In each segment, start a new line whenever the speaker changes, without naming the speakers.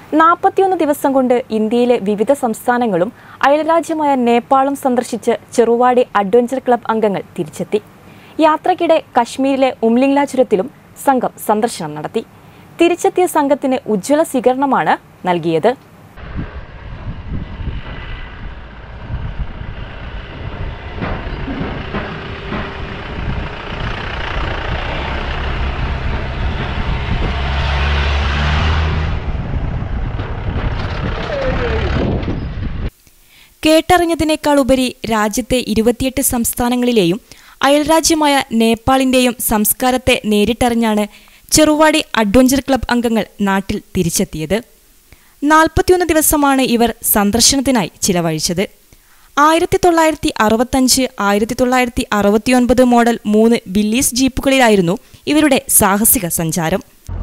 നാൽപ്പത്തിയൊന്ന് ദിവസം കൊണ്ട് ഇന്ത്യയിലെ വിവിധ സംസ്ഥാനങ്ങളും അയൽരാജ്യമായ നേപ്പാളും സന്ദർശിച്ച് ചെറുവാടി അഡ്വഞ്ചർ ക്ലബ് അംഗങ്ങൾ തിരിച്ചെത്തി യാത്രയ്ക്കിടെ കശ്മീരിലെ ഉംലിംഗ്ല ചുരത്തിലും സംഘം സന്ദർശനം നടത്തി തിരിച്ചെത്തിയ സംഘത്തിന് ഉജ്ജ്വല സ്വീകരണമാണ് നൽകിയത് കേട്ടറിഞ്ഞതിനേക്കാൾ ഉപരി രാജ്യത്തെ ഇരുപത്തിയെട്ട് സംസ്ഥാനങ്ങളിലെയും അയൽരാജ്യമായ നേപ്പാളിന്റെയും സംസ്കാരത്തെ നേരിട്ടറിഞ്ഞാണ് ചെറുവാടി അഡ്വഞ്ചർ ക്ലബ് അംഗങ്ങൾ നാട്ടിൽ തിരിച്ചെത്തിയത് നാൽപ്പത്തിയൊന്ന് ദിവസമാണ് ഇവർ സന്ദർശനത്തിനായി ചിലവഴിച്ചത് ആയിരത്തി തൊള്ളായിരത്തി അറുപത്തഞ്ച് ആയിരത്തി തൊള്ളായിരത്തി അറുപത്തിയൊൻപത് മോഡൽ മൂന്ന് വില്ലീസ് ജീപ്പുകളിലായിരുന്നു ഇവരുടെ സാഹസിക സഞ്ചാരം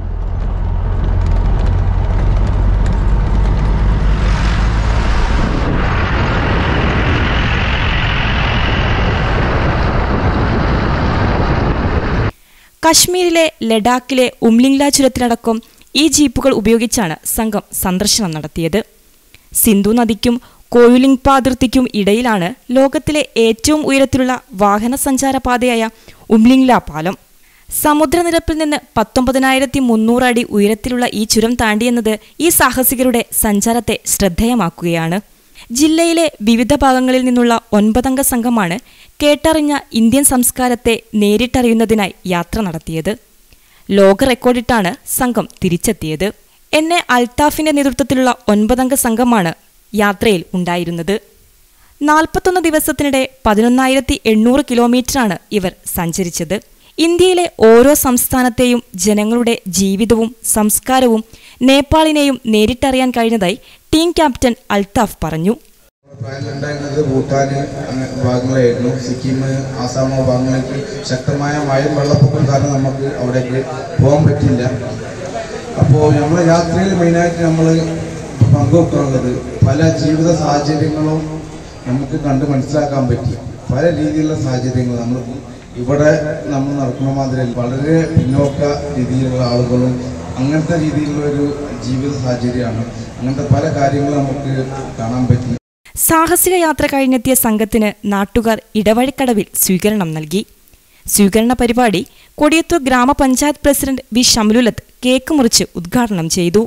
കശ്മീരിലെ ലഡാക്കിലെ ഉംലിംഗ്ല ചുരത്തിലടക്കം ഈ ജീപ്പുകൾ ഉപയോഗിച്ചാണ് സംഘം സന്ദർശനം നടത്തിയത് സിന്ധു നദിക്കും കോയുലിംഗ്പ അതിർത്തിക്കും ഇടയിലാണ് ലോകത്തിലെ ഏറ്റവും ഉയരത്തിലുള്ള വാഹന സഞ്ചാര പാതയായ ഉംലിംഗ്ല പാലം സമുദ്രനിരപ്പിൽ നിന്ന് പത്തൊമ്പതിനായിരത്തി മുന്നൂറ് അടി ഉയരത്തിലുള്ള ഈ ചുരം താണ്ടിയെന്നത് ഈ സാഹസികരുടെ സഞ്ചാരത്തെ ശ്രദ്ധേയമാക്കുകയാണ് ജില്ലയിലെ വിവിധ ഭാഗങ്ങളിൽ നിന്നുള്ള ഒൻപതംഗ സംഘമാണ് കേട്ടറിഞ്ഞ ഇന്ത്യൻ സംസ്കാരത്തെ നേരിട്ടറിയുന്നതിനായി യാത്ര നടത്തിയത് ലോക റെക്കോർഡിട്ടാണ് സംഘം തിരിച്ചെത്തിയത് എന്നെ അൽത്താഫിന്റെ നേതൃത്വത്തിലുള്ള ഒൻപതംഗ സംഘമാണ് യാത്രയിൽ ഉണ്ടായിരുന്നത് നാൽപ്പത്തൊന്ന് ദിവസത്തിനിടെ പതിനൊന്നായിരത്തി എണ്ണൂറ് കിലോമീറ്ററാണ് ഇവർ സഞ്ചരിച്ചത് ഇന്ത്യയിലെ ഓരോ സംസ്ഥാനത്തെയും ജനങ്ങളുടെ ജീവിതവും സംസ്കാരവും നേപ്പാളിനെയും നേരിട്ടറിയാൻ കഴിഞ്ഞതായി ടീം ക്യാപ്റ്റൻ അൽത്താഫ് പറഞ്ഞു
ഉണ്ടായിരുന്നത് ഭൂട്ടാൻ അങ്ങനെ ഭാഗങ്ങളായിരുന്നു സിക്കിം ആസാം ഭാഗങ്ങളിലേക്ക് ശക്തമായ മഴയും വെള്ളപ്പൊക്കം കാരണം നമുക്ക് അവിടേക്ക് പോകാൻ പറ്റില്ല അപ്പോൾ നമ്മളെ യാത്രയിൽ മെയിനായിട്ട് നമ്മൾ പങ്കുവെക്കാനുള്ളത് പല ജീവിത സാഹചര്യങ്ങളും നമുക്ക് കണ്ട് മനസ്സിലാക്കാൻ പറ്റി പല രീതിയിലുള്ള സാഹചര്യങ്ങൾ നമ്മൾ ഇവിടെ നമ്മൾ നടക്കുന്ന മാതിരി വളരെ പിന്നോക്ക രീതിയിലുള്ള ആളുകളും അങ്ങനത്തെ രീതിയിലുള്ള ഒരു ജീവിത സാഹചര്യമാണ് അങ്ങനത്തെ പല കാര്യങ്ങളും നമുക്ക് കാണാൻ പറ്റി
സാഹസിക യാത്ര കഴിഞ്ഞെത്തിയ സംഘത്തിന് നാട്ടുകാർ ഇടവഴിക്കടവിൽ സ്വീകരണം നൽകി സ്വീകരണ പരിപാടി കൊടിയത്തൂർ ഗ്രാമപഞ്ചായത്ത് പ്രസിഡന്റ് വി ഷംലുലത്ത് കേക്ക് മുറിച്ച് ഉദ്ഘാടനം ചെയ്തു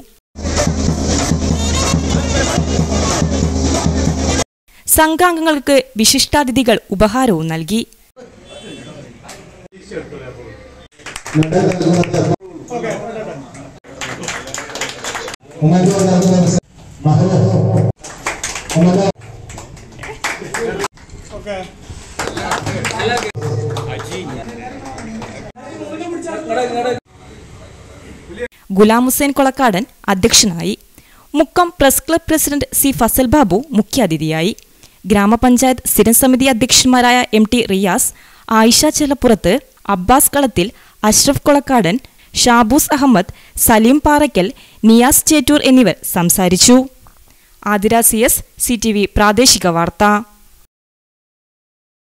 സംഘാംഗങ്ങൾക്ക് വിശിഷ്ടാതിഥികൾ ഉപഹാരവും നൽകി ഗുലാം ഹുസൈൻ കൊളക്കാടൻ അധ്യക്ഷനായി Mukkam press club president C Fasal Babu മുഖ്യാതിഥിയായി ഗ്രാമപഞ്ചായത്ത് സ്ഥിരം സമിതി അധ്യക്ഷന്മാരായ എം ടി റിയാസ് ആയിഷ ചെലപ്പുറത്ത് അബ്ബാസ് കളത്തിൽ അഷ്റഫ് കൊളക്കാടൻ ഷാബൂസ് അഹമ്മദ് സലീം പാറയ്ക്കൽ നിയാസ് ചേറ്റൂർ എന്നിവർ സംസാരിച്ചു Athira C S C T V പ്രാദേശിക വാർത്ത